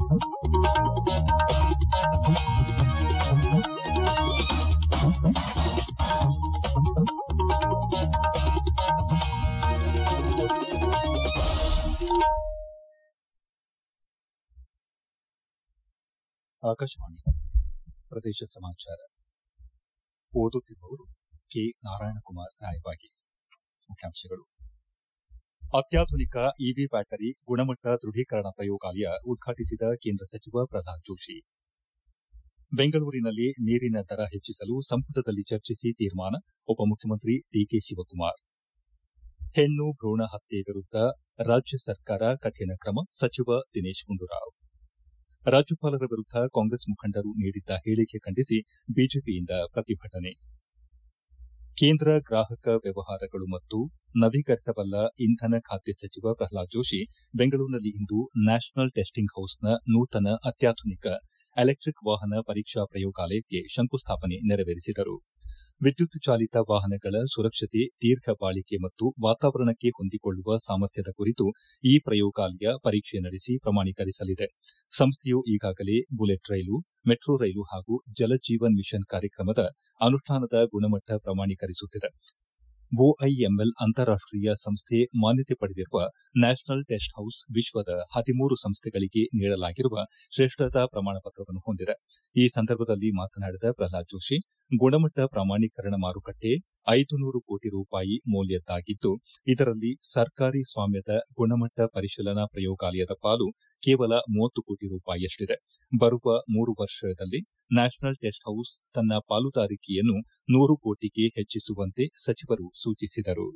ಆಕಾಶವಾಣಿ ಪ್ರದೇಶ ಸಮಾಚಾರ ಓದುತ್ತಿರುವವರು ಕೆ ನಾರಾಯಣಕುಮಾರ್ ರಾಯಬಾಗಿ ಮುಖ್ಯಾಂಶಗಳು ಅತ್ಯಾಧುನಿಕ ಇವಿ ಬ್ಯಾಟರಿ ಗುಣಮಟ್ಟ ದೃಢೀಕರಣ ಪ್ರಯೋಗಾಲಯ ಉದ್ಘಾಟಿಸಿದ ಕೇಂದ್ರ ಸಚಿವ ಪ್ರಹ್ಲಾದ್ ಜೋಶಿ ಬೆಂಗಳೂರಿನಲ್ಲಿ ನೀರಿನ ದರ ಹೆಚ್ಚಿಸಲು ಸಂಪುಟದಲ್ಲಿ ಚರ್ಚಿಸಿ ತೀರ್ಮಾನ ಉಪಮುಖ್ಯಮಂತ್ರಿ ಡಿಕೆ ಶಿವಕುಮಾರ್ ಹೆಣ್ಣು ಭ್ರೂಣ ಹತ್ಯೆ ವಿರುದ್ದ ರಾಜ್ಯ ಸರ್ಕಾರ ಕಠಿಣ ಕ್ರಮ ಸಚಿವ ದಿನೇಶ್ ಗುಂಡೂರಾವ್ ರಾಜ್ಯಪಾಲರ ವಿರುದ್ದ ಕಾಂಗ್ರೆಸ್ ಮುಖಂಡರು ನೀಡಿದ್ದ ಹೇಳಿಕೆ ಖಂಡಿಸಿ ಬಿಜೆಪಿಯಿಂದ ಪ್ರತಿಭಟನೆ ಕೇಂದ್ರ ಗ್ರಾಹಕ ವ್ಯವಹಾರಗಳು ಮತ್ತು ನವೀಕರಿಸಬಲ್ಲ ಇಂಧನ ಖಾತೆ ಸಚಿವ ಪ್ರಹ್ಲಾದ್ ಜೋಶಿ ಬೆಂಗಳೂರಿನಲ್ಲಿಂದು ನ್ಯಾಷನಲ್ ಟೆಸ್ಟಿಂಗ್ ಹೌಸ್ನ ನೂತನ ಅತ್ಯಾಧುನಿಕ ಎಲೆಕ್ಟಿಕ್ ವಾಹನ ಪರೀಕ್ಷಾ ಪ್ರಯೋಗಾಲಯಕ್ಕೆ ಶಂಕುಸ್ಥಾಪನೆ ನೆರವೇರಿಸಿದರು ವಿದ್ಯುತ್ ಚಾಲಿತ ವಾಹನಗಳ ಸುರಕ್ಷತೆ ದೀರ್ಘ ಬಾಳಿಕೆ ಮತ್ತು ವಾತಾವರಣಕ್ಕೆ ಹೊಂದಿಕೊಳ್ಳುವ ಸಾಮರ್ಥ್ಯದ ಕುರಿತು ಈ ಪ್ರಯೋಗಾಲಯ ಪರೀಕ್ಷೆ ನಡೆಸಿ ಪ್ರಮಾಣೀಕರಿಸಲಿದೆ ಸಂಸ್ಥೆಯು ಈಗಾಗಲೇ ಬುಲೆಟ್ ರೈಲು ಮೆಟ್ರೋ ರೈಲು ಹಾಗೂ ಜಲಜೀವನ್ ಮಿಷನ್ ಕಾರ್ಯಕ್ರಮದ ಅನುಷ್ಠಾನದ ಗುಣಮಟ್ಟ ಪ್ರಮಾಣೀಕರಿಸುತ್ತಿದೆ ಒಐಎಂಎಲ್ ಅಂತಾರಾಷ್ಟೀಯ ಸಂಸ್ಥೆ ಮಾನ್ಯತೆ ಪಡೆದಿರುವ ನ್ಯಾಷನಲ್ ಟೆಸ್ಟ್ ಹೌಸ್ ವಿಶ್ವದ ಹದಿಮೂರು ಸಂಸ್ಥೆಗಳಿಗೆ ನೀಡಲಾಗಿರುವ ಶ್ರೇಷ್ಠತಾ ಪ್ರಮಾಣ ಪತ್ರವನ್ನು ಹೊಂದಿದೆ ಈ ಸಂದರ್ಭದಲ್ಲಿ ಮಾತನಾಡಿದ ಪ್ರಹ್ಲಾದ್ ಜೋಶಿ ಗುಣಮಟ್ಟ ಪ್ರಮಾಣೀಕರಣ ಮಾರುಕಟ್ಟೆ ಐದು ನೂರು ಕೋಟಿ ರೂಪಾಯಿ ಮೌಲ್ಯದ್ದಾಗಿದ್ದು ಇದರಲ್ಲಿ ಸರ್ಕಾರಿ ಸ್ವಾಮ್ಯದ ಗುಣಮಟ್ಟ ಪರಿಶೀಲನಾ ಪ್ರಯೋಗಾಲಯದ ಪಾಲು ಕೇವಲ ಮೂವತ್ತು ಕೋಟಿ ರೂಪಾಯಿಯಷ್ಟಿದೆ ಬರುವ ಮೂರು ವರ್ಷದಲ್ಲಿ ನ್ಯಾಷನಲ್ ಟೆಸ್ಟ್ ಹೌಸ್ ತನ್ನ ಪಾಲುದಾರಿಕೆಯನ್ನು ನೂರು ಕೋಟಿಗೆ ಹೆಚ್ಚಿಸುವಂತೆ ಸಚಿವರು ಸೂಚಿಸಿದರು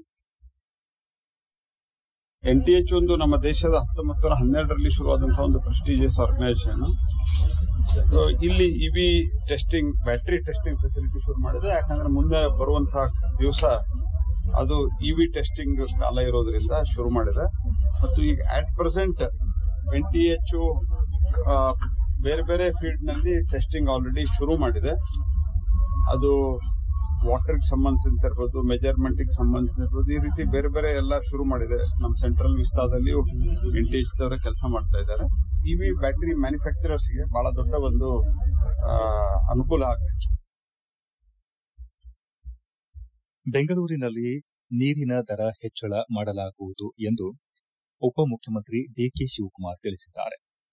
ಎನ್ ಟಿ ಎಚ್ ಒಂದು ನಮ್ಮ ದೇಶದ ಹತ್ತೊಂಬತ್ತು ನೂರ ಹನ್ನೆರಡರಲ್ಲಿ ಶುರುವಾದಂತಹ ಒಂದು ಪ್ರೆಸ್ಟೀಜಿಯಸ್ ಆರ್ಗನೈಸೇಷನ್ ಇಲ್ಲಿ EV testing battery testing facility ಶುರು ಮಾಡಿದೆ ಯಾಕಂದ್ರೆ ಮುಂದೆ ಬರುವಂತಹ ದಿವಸ ಅದು ಇವಿ ಟೆಸ್ಟಿಂಗ್ ಕಾಲ ಇರೋದ್ರಿಂದ ಶುರು ಮಾಡಿದೆ ಮತ್ತು ಈಗ at present N T H ಬೇರೆ ಬೇರೆ ಫೀಲ್ಡ್ ನಲ್ಲಿ ಟೆಸ್ಟಿಂಗ್ ಆಲ್ರೆಡಿ ಶುರು ಮಾಡಿದೆ ಅದು ವಾಟರ್ಗೆ ಸಂಬಂಧಿಸಿರ್ಬೋದು ಮೆಜರ್ಮೆಂಟ್ ಸಂಬಂಧಿಸಿರ್ಬೋದು ಈ ರೀತಿ ಬೇರೆ ಬೇರೆ ಎಲ್ಲ ಶುರು ಮಾಡಿದೆ ನಮ್ಮ ಸೆಂಟ್ರಲ್ ವಿಸ್ತಾದಲ್ಲಿ ಇಂಟೇಜ್ ದವರ ಕೆಲಸ ಮಾಡ್ತಾ ಇದ್ದಾರೆ ಇವಿ ಬ್ಯಾಟರಿ ಮ್ಯಾನುಫ್ಯಾಕ್ಚರರ್ಸ್ಗೆ ಬಹಳ ದೊಡ್ಡ ಒಂದು ಅನುಕೂಲ ಆಗಿದೆ ಬೆಂಗಳೂರಿನಲ್ಲಿ ನೀರಿನ ದರ ಹೆಚ್ಚಳ ಮಾಡಲಾಗುವುದು ಎಂದು ಉಪಮುಖ್ಯಮಂತ್ರಿ ಡಿಕೆ ಶಿವಕುಮಾರ್ ತಿಳಿಸಿದ್ದಾರೆ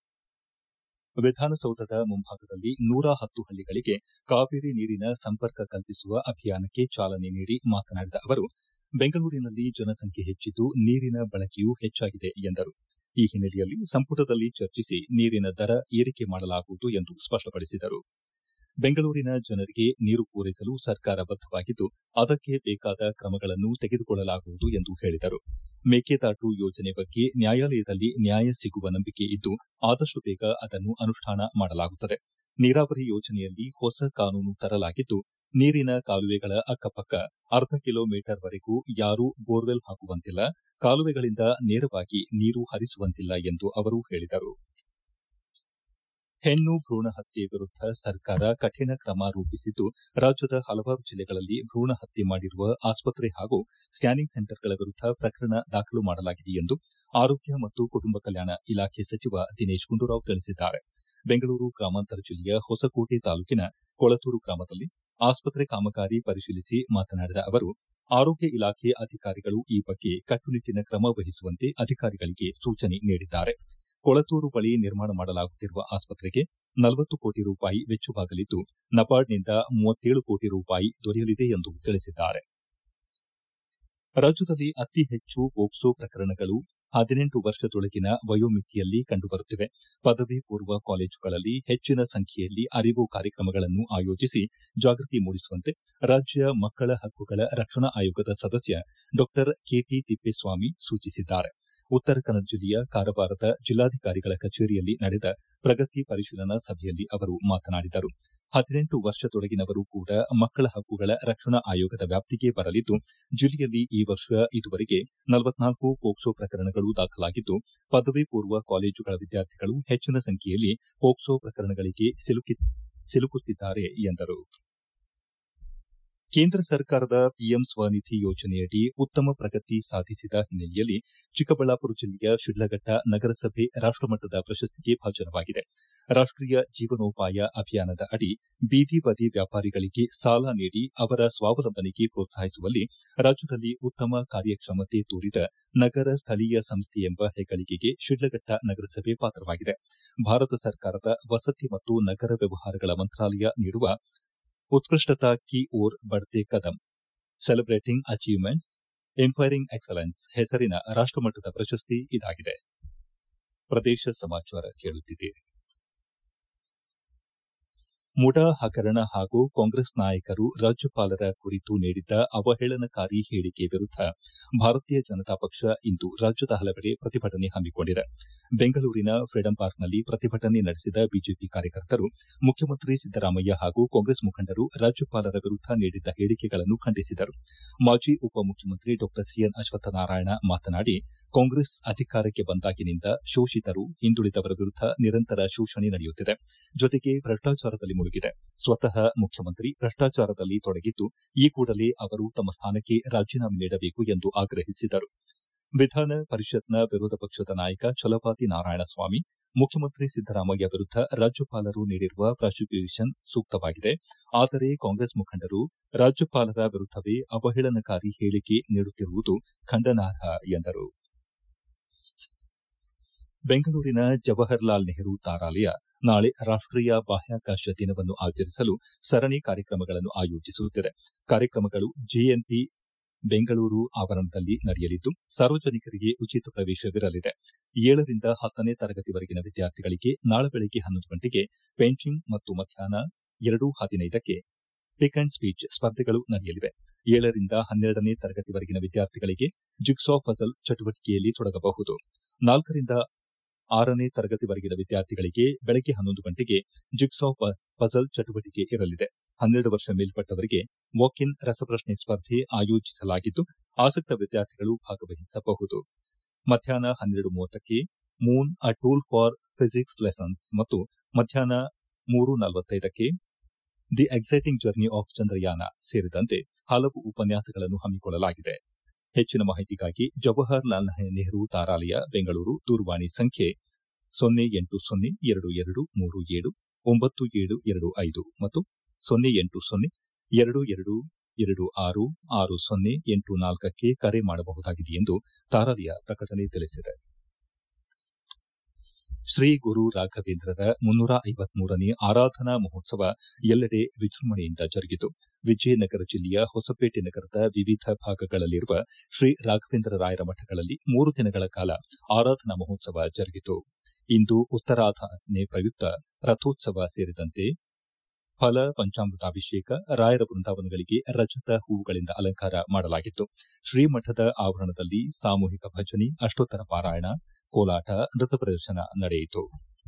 ವಿಧಾನಸೌಧದ ಮುಂಭಾಗದಲ್ಲಿ ನೂರ ಹತ್ತು ಹಳ್ಳಿಗಳಿಗೆ ಕಾವೇರಿ ನೀರಿನ ಸಂಪರ್ಕ ಕಲ್ಪಿಸುವ ಅಭಿಯಾನಕ್ಕೆ ಚಾಲನೆ ನೀಡಿ ಮಾತನಾಡಿದ ಅವರು ಬೆಂಗಳೂರಿನಲ್ಲಿ ಜನಸಂಖ್ಯೆ ಹೆಚ್ಚಿದ್ದು ನೀರಿನ ಬಳಕೆಯೂ ಹೆಚ್ಚಾಗಿದೆ ಎಂದರು ಈ ಹಿನ್ನೆಲೆಯಲ್ಲಿ ಸಂಪುಟದಲ್ಲಿ ಚರ್ಚಿಸಿ ನೀರಿನ ದರ ಏರಿಕೆ ಮಾಡಲಾಗುವುದು ಎಂದು ಸ್ಪಷ್ಟಪಡಿಸಿದರು ಬೆಂಗಳೂರಿನ ಜನರಿಗೆ ನೀರು ಪೂರೈಸಲು ಸರ್ಕಾರ ಬದ್ದವಾಗಿದ್ದು ಅದಕ್ಕೆ ಬೇಕಾದ ಕ್ರಮಗಳನ್ನು ತೆಗೆದುಕೊಳ್ಳಲಾಗುವುದು ಎಂದು ಹೇಳಿದರು ಮೇಕೆದಾಟು ಯೋಜನೆ ಬಗ್ಗೆ ನ್ಯಾಯಾಲಯದಲ್ಲಿ ನ್ಯಾಯ ಸಿಗುವ ನಂಬಿಕೆ ಇದ್ದು ಆದಷ್ಟು ಬೇಗ ಅದನ್ನು ಅನುಷ್ಠಾನ ಮಾಡಲಾಗುತ್ತದೆ ನೀರಾವರಿ ಯೋಜನೆಯಲ್ಲಿ ಹೊಸ ಕಾನೂನು ತರಲಾಗಿದ್ದು ನೀರಿನ ಕಾಲುವೆಗಳ ಅಕ್ಕಪಕ್ಕ ಅರ್ಧ ಕಿಲೋಮೀಟರ್ ವರೆಗೂ ಯಾರೂ ಬೋರ್ವೆಲ್ ಹಾಕುವಂತಿಲ್ಲ ಕಾಲುವೆಗಳಿಂದ ನೇರವಾಗಿ ನೀರು ಹರಿಸುವಂತಿಲ್ಲ ಎಂದು ಅವರು ಹೇಳಿದರು ಹೆಣ್ಣು ಭ್ರೂಣ ಹತ್ಯೆ ವಿರುದ್ದ ಸರ್ಕಾರ ಕಠಿಣ ಕ್ರಮ ರೂಪಿಸಿದ್ದು ರಾಜ್ಯದ ಹಲವಾರು ಜಿಲ್ಲೆಗಳಲ್ಲಿ ಭ್ರೂಣ ಹತ್ಯೆ ಮಾಡಿರುವ ಆಸ್ಪತ್ರೆ ಹಾಗೂ ಸ್ಕ್ಯಾನಿಂಗ್ ಸೆಂಟರ್ಗಳ ವಿರುದ್ದ ಪ್ರಕರಣ ದಾಖಲು ಮಾಡಲಾಗಿದೆ ಎಂದು ಆರೋಗ್ಯ ಮತ್ತು ಕುಟುಂಬ ಕಲ್ಯಾಣ ಇಲಾಖೆ ಸಚಿವ ದಿನೇಶ್ ಗುಂಡೂರಾವ್ ತಿಳಿಸಿದ್ದಾರೆ ಬೆಂಗಳೂರು ಗ್ರಾಮಾಂತರ ಜಿಲ್ಲೆಯ ಹೊಸಕೋಟೆ ತಾಲೂಕಿನ ಕೊಳತೂರು ಗ್ರಾಮದಲ್ಲಿ ಆಸ್ಪತ್ರೆ ಕಾಮಗಾರಿ ಪರಿಶೀಲಿಸಿ ಮಾತನಾಡಿದ ಅವರು ಆರೋಗ್ಯ ಇಲಾಖೆ ಅಧಿಕಾರಿಗಳು ಈ ಬಗ್ಗೆ ಕಟ್ಟುನಿಟ್ಟಿನ ಕ್ರಮ ವಹಿಸುವಂತೆ ಅಧಿಕಾರಿಗಳಿಗೆ ಸೂಚನೆ ನೀಡಿದ್ದಾರೆ ಕೊಳತೂರು ಬಳಿ ನಿರ್ಮಾಣ ಮಾಡಲಾಗುತ್ತಿರುವ ಆಸ್ಪತ್ರೆಗೆ ನಲವತ್ತು ಕೋಟಿ ರೂಪಾಯಿ ವೆಚ್ಚವಾಗಲಿದ್ದು ನಬಾರ್ಡ್ನಿಂದ ಮೂವತ್ತೇಳು ಕೋಟಿ ರೂಪಾಯಿ ದೊರೆಯಲಿದೆ ಎಂದು ತಿಳಿಸಿದ್ದಾರೆ ರಾಜ್ಯದಲ್ಲಿ ಅತಿ ಹೆಚ್ಚು ಪೋಕ್ಸೋ ಪ್ರಕರಣಗಳು ಹದಿನೆಂಟು ವರ್ಷದೊಳಗಿನ ವಯೋಮಿತಿಯಲ್ಲಿ ಕಂಡುಬರುತ್ತಿವೆ ಪದವಿ ಪೂರ್ವ ಕಾಲೇಜುಗಳಲ್ಲಿ ಹೆಚ್ಚಿನ ಸಂಖ್ಯೆಯಲ್ಲಿ ಅರಿವು ಕಾರ್ಯಕ್ರಮಗಳನ್ನು ಆಯೋಜಿಸಿ ಜಾಗೃತಿ ಮೂಡಿಸುವಂತೆ ರಾಜ್ಯ ಮಕ್ಕಳ ಹಕ್ಕುಗಳ ರಕ್ಷಣಾ ಆಯೋಗದ ಸದಸ್ಯ ಡಾ ಕೆಟಿ ತಿಪ್ಪೇಸ್ವಾಮಿ ಸೂಚಿಸಿದ್ದಾರೆ ಉತ್ತರ ಕನ್ನಡ ಜಿಲ್ಲೆಯ ಕಾರವಾರದ ಜಿಲ್ಲಾಧಿಕಾರಿಗಳ ಕಚೇರಿಯಲ್ಲಿ ನಡೆದ ಪ್ರಗತಿ ಪರಿಶೀಲನಾ ಸಭೆಯಲ್ಲಿ ಅವರು ಮಾತನಾಡಿದರು ಹದಿನೆಂಟು ವರ್ಷದೊಳಗಿನವರು ಕೂಡ ಮಕ್ಕಳ ಹಕ್ಕುಗಳ ರಕ್ಷಣಾ ಆಯೋಗದ ವ್ಯಾಪ್ತಿಗೆ ಬರಲಿದ್ದು ಜಿಲ್ಲೆಯಲ್ಲಿ ಈ ವರ್ಷ ಇದುವರೆಗೆ ನಲವತ್ನಾಲ್ಕು ಪೋಕ್ಸೋ ಪ್ರಕರಣಗಳು ದಾಖಲಾಗಿದ್ದು ಪದವಿ ಪೂರ್ವ ಕಾಲೇಜುಗಳ ವಿದ್ಯಾರ್ಥಿಗಳು ಹೆಚ್ಚಿನ ಸಂಖ್ಯೆಯಲ್ಲಿ ಪೋಕ್ಸೋ ಪ್ರಕರಣಗಳಿಗೆ ಸಿಲುಕುತ್ತಿದ್ದಾರೆ ಎಂದರು ಕೇಂದ್ರ ಸರ್ಕಾರದ ಪಿಎಂ ಸ್ವನಿಧಿ ಯೋಜನೆಯಡಿ ಉತ್ತಮ ಪ್ರಗತಿ ಸಾಧಿಸಿದ ಹಿನ್ನೆಲೆಯಲ್ಲಿ ಚಿಕ್ಕಬಳ್ಳಾಪುರ ಜಿಲ್ಲೆಯ ಶಿಡ್ಲಘಟ್ಟ ನಗರಸಭೆ ರಾಷ್ಟಮಟ್ಟದ ಪ್ರಶಸ್ತಿಗೆ ಭಾಜನವಾಗಿದೆ ರಾಷ್ಟೀಯ ಜೀವನೋಪಾಯ ಅಭಿಯಾನದ ಅಡಿ ಬೀದಿ ಬದಿ ವ್ಯಾಪಾರಿಗಳಿಗೆ ಸಾಲ ನೀಡಿ ಅವರ ಸ್ವಾವಲಂಬನೆಗೆ ಪ್ರೋತ್ಸಾಹಿಸುವಲ್ಲಿ ರಾಜ್ಯದಲ್ಲಿ ಉತ್ತಮ ಕಾರ್ಯಕ್ಷಮತೆ ತೋರಿದ ನಗರ ಸ್ಥಳೀಯ ಸಂಸ್ಥೆ ಎಂಬ ಹೆಗ್ಗಳಿಕೆಗೆ ಶಿಡ್ಲಘಟ್ಟ ನಗರಸಭೆ ಪಾತ್ರವಾಗಿದೆ ಭಾರತ ಸರ್ಕಾರದ ವಸತಿ ಮತ್ತು ನಗರ ವ್ಯವಹಾರಗಳ ಮಂತ್ರಾಲಯ ನೀಡುವ ಉತ್ಕೃಷ್ಟತಾ ಕಿ ಓರ್ ಬಡ್ತೆ ಕದಂ ಸೆಲೆಬ್ರೇಟಿಂಗ್ ಅಚೀವ್ಮೆಂಟ್ಸ್ ಎಂಪೈರಿಂಗ್ ಎಕ್ಸಲೆನ್ಸ್ ಹೆಸರಿನ ರಾಷ್ಟಮಟ್ಟದ ಪ್ರಶಸ್ತಿ ಇದಾಗಿದೆ ಪ್ರದೇಶ ಸಮಾಚಾರ ಕೇಳುತ್ತಿದ್ದೀರಿ ಮುಡಾ ಹಗರಣ ಹಾಗೂ ಕಾಂಗ್ರೆಸ್ ನಾಯಕರು ರಾಜ್ಯಪಾಲರ ಕುರಿತು ನೀಡಿದ್ದ ಅವಹೇಳನಕಾರಿ ಹೇಳಿಕೆ ವಿರುದ್ದ ಭಾರತೀಯ ಜನತಾ ಪಕ್ಷ ಇಂದು ರಾಜ್ಯದ ಹಲವೆಡೆ ಪ್ರತಿಭಟನೆ ಹಮ್ಮಿಕೊಂಡಿದೆ ಬೆಂಗಳೂರಿನ ಫ್ರೀಡಂ ಪಾರ್ಕ್ನಲ್ಲಿ ಪ್ರತಿಭಟನೆ ನಡೆಸಿದ ಬಿಜೆಪಿ ಕಾರ್ಯಕರ್ತರು ಮುಖ್ಯಮಂತ್ರಿ ಸಿದ್ದರಾಮಯ್ಯ ಹಾಗೂ ಕಾಂಗ್ರೆಸ್ ಮುಖಂಡರು ರಾಜ್ಯಪಾಲರ ವಿರುದ್ದ ನೀಡಿದ್ದ ಹೇಳಿಕೆಗಳನ್ನು ಖಂಡಿಸಿದರು ಮಾಜಿ ಉಪಮುಖ್ಯಮಂತ್ರಿ ಡಾ ಸಿಎನ್ ಅಶ್ವತ್ಥನಾರಾಯಣ ಮಾತನಾಡಿ ಕಾಂಗ್ರೆಸ್ ಅಧಿಕಾರಕ್ಕೆ ಬಂದಾಗಿನಿಂದ ಶೋಷಿತರು ಹಿಂದುಳಿದವರ ವಿರುದ್ದ ನಿರಂತರ ಶೋಷಣೆ ನಡೆಯುತ್ತಿದೆ ಜೊತೆಗೆ ಭ್ರಷ್ಟಾಚಾರದಲ್ಲಿ ಮುಳುಗಿದೆ ಸ್ವತಃ ಮುಖ್ಯಮಂತ್ರಿ ಭ್ರಷ್ಟಾಚಾರದಲ್ಲಿ ತೊಡಗಿದ್ದು ಈ ಕೂಡಲೇ ಅವರು ತಮ್ಮ ಸ್ಥಾನಕ್ಕೆ ರಾಜೀನಾಮೆ ನೀಡಬೇಕು ಎಂದು ಆಗ್ರಹಿಸಿದರು ವಿಧಾನ ಪರಿಷತ್ನ ವಿರೋಧ ಪಕ್ಷದ ನಾಯಕ ಛಲವಾದಿ ನಾರಾಯಣಸ್ವಾಮಿ ಮುಖ್ಯಮಂತ್ರಿ ಸಿದ್ದರಾಮಯ್ಯ ವಿರುದ್ದ ರಾಜ್ಯಪಾಲರು ನೀಡಿರುವ ಪ್ರಾಸಿಕ್ಯೂಷನ್ ಸೂಕ್ತವಾಗಿದೆ ಆದರೆ ಕಾಂಗ್ರೆಸ್ ಮುಖಂಡರು ರಾಜ್ಯಪಾಲರ ವಿರುದ್ದವೇ ಅವಹೇಳನಕಾರಿ ಹೇಳಿಕೆ ನೀಡುತ್ತಿರುವುದು ಖಂಡನಾರ್ಹ ಎಂದರು ಬೆಂಗಳೂರಿನ ಜವಾಹರ್ಲಾಲ್ ನೆಹರು ತಾರಾಲಯ ನಾಳೆ ರಾಷ್ಟೀಯ ಬಾಹ್ಯಾಕಾಶ ದಿನವನ್ನು ಆಚರಿಸಲು ಸರಣಿ ಕಾರ್ಯಕ್ರಮಗಳನ್ನು ಆಯೋಜಿಸುತ್ತಿದೆ ಕಾರ್ಯಕ್ರಮಗಳು ಜೆಎನ್ಪಿ ಬೆಂಗಳೂರು ಆವರಣದಲ್ಲಿ ನಡೆಯಲಿದ್ದು ಸಾರ್ವಜನಿಕರಿಗೆ ಉಚಿತ ಪ್ರವೇಶವಿರಲಿದೆ ಏಳರಿಂದ ಹತ್ತನೇ ತರಗತಿವರೆಗಿನ ವಿದ್ಯಾರ್ಥಿಗಳಿಗೆ ನಾಳೆ ಬೆಳಗ್ಗೆ ಹನ್ನೊಂದು ಗಂಟೆಗೆ ಪೇಂಟಿಂಗ್ ಮತ್ತು ಮಧ್ಯಾಹ್ನ ಎರಡು ಹದಿನೈದಕ್ಕೆ ಪಿಕ್ ಅಂಡ್ ಸ್ಪೀಚ್ ಸ್ಪರ್ಧೆಗಳು ನಡೆಯಲಿವೆ ಏಳರಿಂದ ಹನ್ನೆರಡನೇ ತರಗತಿವರೆಗಿನ ವಿದ್ಯಾರ್ಥಿಗಳಿಗೆ ಜಿಗ್ಸಾ ಪಜಲ್ ಚಟುವಟಿಕೆಯಲ್ಲಿ ತೊಡಗಬಹುದು ನಾಲ್ಕರಿಂದ ಆರನೇ ತರಗತಿವರೆಗಿನ ವಿದ್ಯಾರ್ಥಿಗಳಿಗೆ ಬೆಳಗ್ಗೆ ಹನ್ನೊಂದು ಗಂಟೆಗೆ ಜಿಗ್ಸಾ ಪಜಲ್ ಚಟುವಟಿಕೆ ಇರಲಿದೆ ಹನ್ನೆರಡು ವರ್ಷ ಮೇಲ್ಪಟ್ಟವರಿಗೆ ವಾಕ್ ಇನ್ ರಸಪ್ರಶ್ನೆ ಸ್ಪರ್ಧೆ ಆಯೋಜಿಸಲಾಗಿದ್ದು ಆಸಕ್ತ ವಿದ್ಯಾರ್ಥಿಗಳು ಭಾಗವಹಿಸಬಹುದು ಮಧ್ಯಾಹ್ನ ಹನ್ನೆರಡು ಮೂವತ್ತಕ್ಕೆ moon a tool for physics lessons ಮತ್ತು ಮಧ್ಯಾಹ್ನ ಮೂರು ನಲವತ್ತೈದಕ್ಕೆ the exciting journey of Chandrayaan ಸೇರಿದಂತೆ ಹಲವು ಉಪನ್ಯಾಸಗಳನ್ನು ಹಮ್ಮಿಕೊಳ್ಳಲಾಗಿದೆ ಹೆಚ್ಚಿನ ಮಾಹಿತಿಗಾಗಿ ಜವಾಹರ್ಲಾಲ್ ನೆಹರು ತಾರಾಲಯ ಬೆಂಗಳೂರು ದೂರವಾಣಿ ಸಂಖ್ಯೆ ಸೊನ್ನೆ ಎಂಟು ಸೊನ್ನೆ ಎರಡು ಎರಡು ಮೂರು ಏಳು ಒಂಬತ್ತು ಏಳು ಎರಡು ಐದು ಮತ್ತು ಸೊನ್ನೆ ಎಂಟು ಸೊನ್ನೆ ಎರಡು ಎರಡು ಎರಡು ಆರು ಆರು ಸೊನ್ನೆ ಎಂಟು ನಾಲ್ಕಕ್ಕೆ ಕರೆ ಮಾಡಬಹುದಾಗಿದೆ ಎಂದು ತಾರಾಲಯ ಪ್ರಕಟಣೆ ತಿಳಿಸಿದೆ ಶ್ರೀ ಗುರು ರಾಘವೇಂದ್ರರ ಮುನ್ನೂರ ಐವತ್ಮೂರನೇ ಆರಾಧನಾ ಮಹೋತ್ಸವ ಎಲ್ಲೆಡೆ ವಿಜೃಂಭಣೆಯಿಂದ ಜರುಗಿತು ವಿಜಯನಗರ ಜಿಲ್ಲೆಯ ಹೊಸಪೇಟೆ ನಗರದ ವಿವಿಧ ಭಾಗಗಳಲ್ಲಿರುವ ಶ್ರೀ ರಾಘವೇಂದ್ರ ರಾಯರ ಮಠಗಳಲ್ಲಿ ಮೂರು ದಿನಗಳ ಕಾಲ ಆರಾಧನಾ ಮಹೋತ್ಸವ ಜರುಗಿತು ಇಂದು ಉತ್ತರಾರಾಧನೆ ಪ್ರಯುಕ್ತ ರಥೋತ್ಸವ ಸೇರಿದಂತೆ ಫಲ ಪಂಚಾಮೃತಾಭಿಷೇಕ ರಾಯರ ಬೃಂದಾವನಗಳಿಗೆ ರಜತ ಹೂವುಗಳಿಂದ ಅಲಂಕಾರ ಮಾಡಲಾಗಿತ್ತು ಶ್ರೀಮಠದ ಆವರಣದಲ್ಲಿ ಸಾಮೂಹಿಕ ಭಜನೆ ಅಷ್ಟೋತ್ತರ ಪಾರಾಯಣ ಕೋಲಾಟ ನೃತ್ಯ ಪ್ರದರ್ಶನ ನಡೆಯಿತು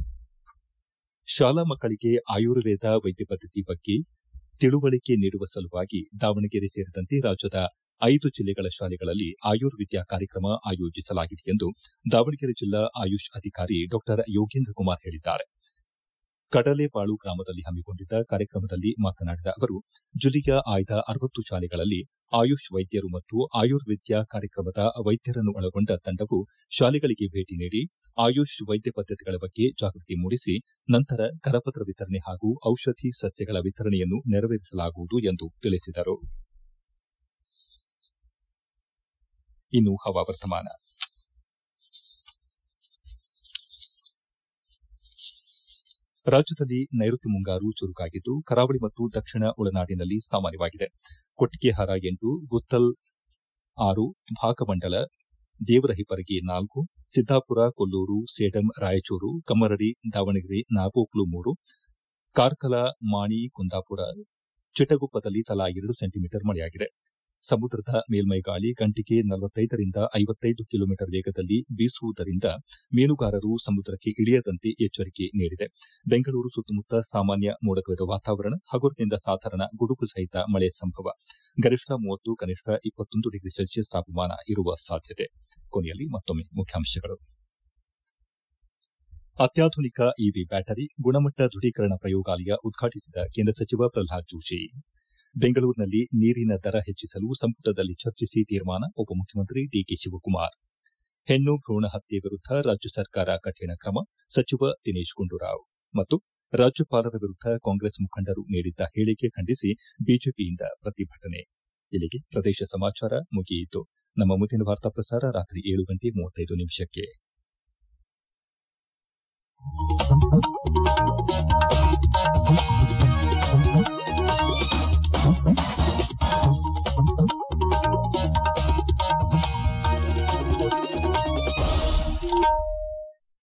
ಶಾಲಾ ಮಕ್ಕಳಿಗೆ ಆಯುರ್ವೇದ ವೈದ್ಯ ಪದ್ದತಿ ಬಗ್ಗೆ ತಿಳುವಳಿಕೆ ನೀಡುವ ಸಲುವಾಗಿ ದಾವಣಗೆರೆ ಸೇರಿದಂತೆ ರಾಜ್ಯದ ಐದು ಜಿಲ್ಲೆಗಳ ಶಾಲೆಗಳಲ್ಲಿ ಆಯುರ್ವಿದ್ಯಾ ಕಾರ್ಯಕ್ರಮ ಆಯೋಜಿಸಲಾಗಿದೆ ಎಂದು ದಾವಣಗೆರೆ ಜಿಲ್ಲಾ ಆಯುಷ್ ಅಧಿಕಾರಿ ಡಾ ಯೋಗೇಂದ್ರ ಕುಮಾರ್ ಹೇಳಿದ್ದಾರೆ ಕಡಲೆಬಾಳು ಗ್ರಾಮದಲ್ಲಿ ಹಮ್ಮಿಕೊಂಡಿದ್ದ ಕಾರ್ಯಕ್ರಮದಲ್ಲಿ ಮಾತನಾಡಿದ ಅವರು ಜಿಲ್ಲೆಯ ಆಯ್ದ ಅರವತ್ತು ಶಾಲೆಗಳಲ್ಲಿ ಆಯುಷ್ ವೈದ್ಯರು ಮತ್ತು ಆಯುರ್ವಿದ್ಯಾ ಕಾರ್ಯಕ್ರಮದ ವೈದ್ಯರನ್ನು ಒಳಗೊಂಡ ತಂಡವು ಶಾಲೆಗಳಿಗೆ ಭೇಟಿ ನೀಡಿ ಆಯುಷ್ ವೈದ್ಯ ಪದ್ದತಿಗಳ ಬಗ್ಗೆ ಜಾಗೃತಿ ಮೂಡಿಸಿ ನಂತರ ಕರಪತ್ರ ವಿತರಣೆ ಹಾಗೂ ಔಷಧಿ ಸಸ್ಯಗಳ ವಿತರಣೆಯನ್ನು ನೆರವೇರಿಸಲಾಗುವುದು ಎಂದು ತಿಳಿಸಿದರು ಇನ್ನು ಹವಾವರ್ತಮಾನ ರಾಜ್ಯದಲ್ಲಿ ನೈಋತ್ಯ ಮುಂಗಾರು ಚುರುಕಾಗಿದ್ದು ಕರಾವಳಿ ಮತ್ತು ದಕ್ಷಿಣ ಒಳನಾಡಿನಲ್ಲಿ ಸಾಮಾನ್ಯವಾಗಿದೆ ಕೊಟ್ಟಿಗೆಹಾರ ಎಂಟು ಗುತ್ತಲ್ ಆರು ಭಾಗಮಂಡಲ ದೇವರಹಿಪ್ಪರಗಿ ನಾಲ್ಕು ಸಿದ್ದಾಪುರ ಕೊಲ್ಲೂರು ಸೇಡಂ ರಾಯಚೂರು ಕಮ್ಮರಡಿ ದಾವಣಗೆರೆ ನಾಗೋಕ್ಲು ಮೂರು ಕಾರ್ಕಲ ಮಾಣಿ ಕುಂದಾಪುರ ಚಿಟಗುಪ್ಪದಲ್ಲಿ ತಲಾ ಎರಡು ಸೆಂಟಿಮೀಟರ್ ಮಳೆಯಾಗಿದೆ ಸಮುದ್ರದ ಮೇಲ್ಮೈ ಗಾಳಿ ಗಂಟೆಗೆ ನಲವತ್ತೈದರಿಂದ ಐವತ್ತೈದು ಕಿಲೋಮೀಟರ್ ವೇಗದಲ್ಲಿ ಬೀಸುವುದರಿಂದ ಮೀನುಗಾರರು ಸಮುದ್ರಕ್ಕೆ ಇಳಿಯದಂತೆ ಎಚ್ಚರಿಕೆ ನೀಡಿದೆ ಬೆಂಗಳೂರು ಸುತ್ತಮುತ್ತ ಸಾಮಾನ್ಯ ಮೋಡಕವಿದ ವಾತಾವರಣ ಹಗುರದಿಂದ ಸಾಧಾರಣ ಗುಡುಗು ಸಹಿತ ಮಳೆ ಸಂಭವ ಗರಿಷ್ಠ ಮೂವತ್ತು ಕನಿಷ್ಠ ಇಪ್ಪತ್ತೊಂದು ಡಿಗ್ರಿ ಸೆಲ್ಸಿಯಸ್ ತಾಪಮಾನ ಇರುವ ಸಾಧ್ಯತೆ ಕೊನೆಯಲ್ಲಿ ಮತ್ತೊಮ್ಮೆ ಮುಖ್ಯಾಂಶಗಳು ಅತ್ಯಾಧುನಿಕ ಇವಿ ಬ್ಯಾಟರಿ ಗುಣಮಟ್ಟ ದೃಢೀಕರಣ ಪ್ರಯೋಗಾಲಯ ಉದ್ಘಾಟಿಸಿದ ಕೇಂದ್ರ ಸಚಿವ ಪ್ರಹ್ಲಾದ್ ಜೋಶಿ ಬೆಂಗಳೂರಿನಲ್ಲಿ ನೀರಿನ ದರ ಹೆಚ್ಚಿಸಲು ಸಂಪುಟದಲ್ಲಿ ಚರ್ಚಿಸಿ ತೀರ್ಮಾನ ಉಪಮುಖ್ಯಮಂತ್ರಿ ಡಿಕೆ ಶಿವಕುಮಾರ್ ಹೆಣ್ಣು ಭ್ರೂಣ ಹತ್ಯೆ ವಿರುದ್ಧ ರಾಜ್ಯ ಸರ್ಕಾರ ಕಠಿಣ ಕ್ರಮ ಸಚಿವ ದಿನೇಶ್ ಗುಂಡೂರಾವ್ ಮತ್ತು ರಾಜ್ಯಪಾಲರ ವಿರುದ್ಧ ಕಾಂಗ್ರೆಸ್ ಮುಖಂಡರು ನೀಡಿದ್ದ ಹೇಳಿಕೆ ಖಂಡಿಸಿ ಬಿಜೆಪಿಯಿಂದ ಪ್ರತಿಭಟನೆ ಇಲ್ಲಿಗೆ ಪ್ರದೇಶ ಸಮಾಚಾರ ಮುಗಿಯಿತು ನಮ್ಮ ಮುಂದಿನ ವಾರ್ತಾ ಪ್ರಸಾರ ರಾತ್ರಿ ಏಳು ಗಂಟೆ ಮೂವತ್ತೈದು ನಿಮಿಷಕ್ಕೆ